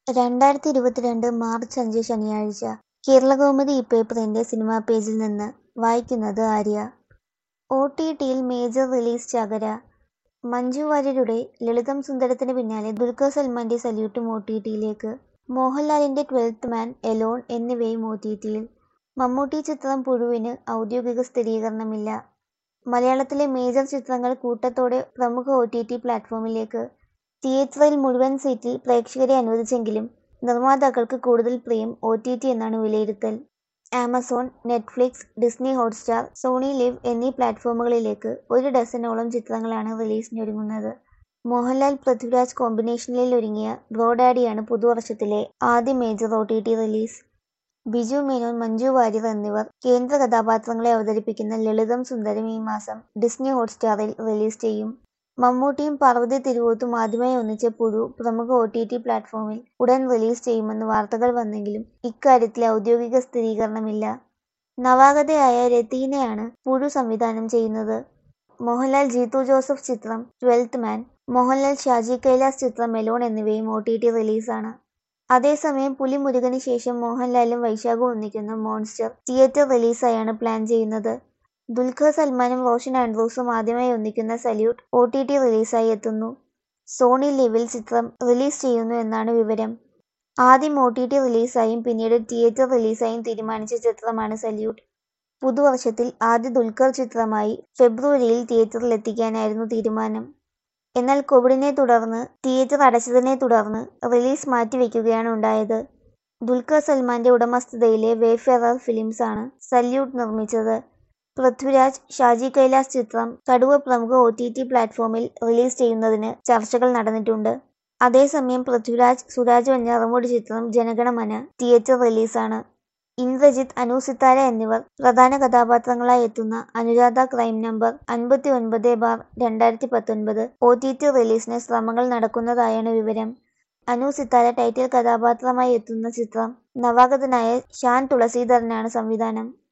രണ്ടായിരത്തി ഇരുപത്തിരണ്ട് മാർച്ച് അഞ്ച് ശനിയാഴ്ച കേരളകൗമുദി ഇപ്പേപ്പറിന്റെ സിനിമാ പേജിൽ നിന്ന് വായിക്കുന്നത് ആര്യ ഒ ടി ടിയിൽ മേജർ റിലീസ് ചകര മഞ്ജു വാര്യരുടെ ലളിതം സുന്ദരത്തിന് പിന്നാലെ ദുൽഖർ സൽമാന്റെ സല്യൂട്ടും ഒ ടി ടിയിലേക്ക് മോഹൻലാലിന്റെ ട്വൽത്ത് മാൻ എലോൺ എന്നിവയും ഒ ടി ടിയിൽ മമ്മൂട്ടി ചിത്രം പുഴുവിന് ഔദ്യോഗിക സ്ഥിരീകരണമില്ല മലയാളത്തിലെ മേജർ ചിത്രങ്ങൾ കൂട്ടത്തോടെ പ്രമുഖ ഒ ടി ടി പ്ലാറ്റ്ഫോമിലേക്ക് തിയേറ്ററിൽ മുഴുവൻ സീറ്റിൽ പ്രേക്ഷകരെ അനുവദിച്ചെങ്കിലും നിർമ്മാതാക്കൾക്ക് കൂടുതൽ പ്രിയം ഒ ടി ടി എന്നാണ് വിലയിരുത്തൽ Amazon Netflix Disney Hotstar Sony Liv എന്നീ പ്ലാറ്റ്ഫോമുകളിലേക്ക് ഒരു ഡസനോളം ചിത്രങ്ങളാണ് റിലീസിനൊരുങ്ങുന്നത് മോഹൻലാൽ പൃഥ്വിരാജ് കോമ്പിനേഷനിൽ ഒരുങ്ങിയ ബ്രോഡാഡിയാണ് പുതുവർഷത്തിലെ ആദ്യ major O T T release Biju Menon Manju Warrier എന്നിവർ കേന്ദ്ര കഥാപാത്രങ്ങളെ അവതരിപ്പിക്കുന്ന ലളിതം സുന്ദരം ഈ മാസം ഡിസ്നി ഹോട്ട്സ്റ്റാറിൽ റിലീസ് ചെയ്യും മമ്മൂട്ടിയും പാർവതി തിരുവോത്തും ആദ്യമായി ഒന്നിച്ച പുഴു പ്രമുഖ ഒ ടി ടി പ്ലാറ്റ്ഫോമിൽ ഉടൻ റിലീസ് ചെയ്യുമെന്ന് വാർത്തകൾ വന്നെങ്കിലും ഇക്കാര്യത്തിൽ ഔദ്യോഗിക സ്ഥിരീകരണമില്ല നവാഗതയായ രതീനയാണ് പുഴു സംവിധാനം ചെയ്യുന്നത് മോഹൻലാൽ ജീത്തു ജോസഫ് ചിത്രം ട്വൽത്ത് മാൻ മോഹൻലാൽ ഷാജി കൈലാസ് ചിത്രം മെലോൺ എന്നിവയും ഒ ടി ടി റിലീസാണ് അതേസമയം പുലിമുരുകന് ശേഷം മോഹൻലാലും വൈശാഖും ഒന്നിക്കുന്ന മോൺസ്റ്റർ തിയേറ്റർ റിലീസായാണ് പ്ലാൻ ചെയ്യുന്നത് ദുൽഖർ സൽമാനും റോഷൻ ആൻഡ്രൂസും ആദ്യമായി ഒന്നിക്കുന്ന സല്യൂട്ട് ഒ ടി ടി റിലീസായി എത്തുന്നു സോണി ലിവിൽ ചിത്രം റിലീസ് ചെയ്യുന്നു എന്നാണ് വിവരം ആദ്യം ഒ ടി ടി റിലീസായും പിന്നീട് തിയേറ്റർ റിലീസായും തീരുമാനിച്ച ചിത്രമാണ് സല്യൂട്ട് പുതുവർഷത്തിൽ ആദ്യ ദുൽഖർ ചിത്രമായി ഫെബ്രുവരിയിൽ തിയേറ്ററിൽ എത്തിക്കാനായിരുന്നു തീരുമാനം എന്നാൽ കോവിഡിനെ തുടർന്ന് തിയേറ്റർ അടച്ചതിനെ തുടർന്ന് റിലീസ് മാറ്റിവെക്കുകയാണ് ഉണ്ടായത് ദുൽഖർ സൽമാന്റെ ഉടമസ്ഥതയിലെ വേഫെറർ ഫിലിംസ് ആണ് സല്യൂട്ട് നിർമ്മിച്ചത് പൃഥ്വിരാജ് ഷാജി കൈലാസ് ചിത്രം കടുവ പ്രമുഖ ഒ ടി ടി പ്ലാറ്റ്ഫോമിൽ റിലീസ് ചെയ്യുന്നതിന് ചർച്ചകൾ നടന്നിട്ടുണ്ട് അതേസമയം പൃഥ്വിരാജ് സുരാജ് വെഞ്ഞാറമൂട് ചിത്രം ജനഗണമന തിയേറ്റർ റിലീസാണ് ഇന്ദ്രജിത്ത് അനു സിത്താര എന്നിവർ പ്രധാന കഥാപാത്രങ്ങളായി എത്തുന്ന അനുരാധ ക്രൈം നമ്പർ അൻപത്തി ഒൻപത് ബാർ രണ്ടായിരത്തി പത്തൊൻപത് ഒ ടി ടി റിലീസിന് ശ്രമങ്ങൾ നടക്കുന്നതായാണ് വിവരം അനു സിത്താര ടൈറ്റിൽ കഥാപാത്രമായി എത്തുന്ന ചിത്രം നവാഗതനായ ഷാൻ തുളസീധരനാണ് സംവിധാനം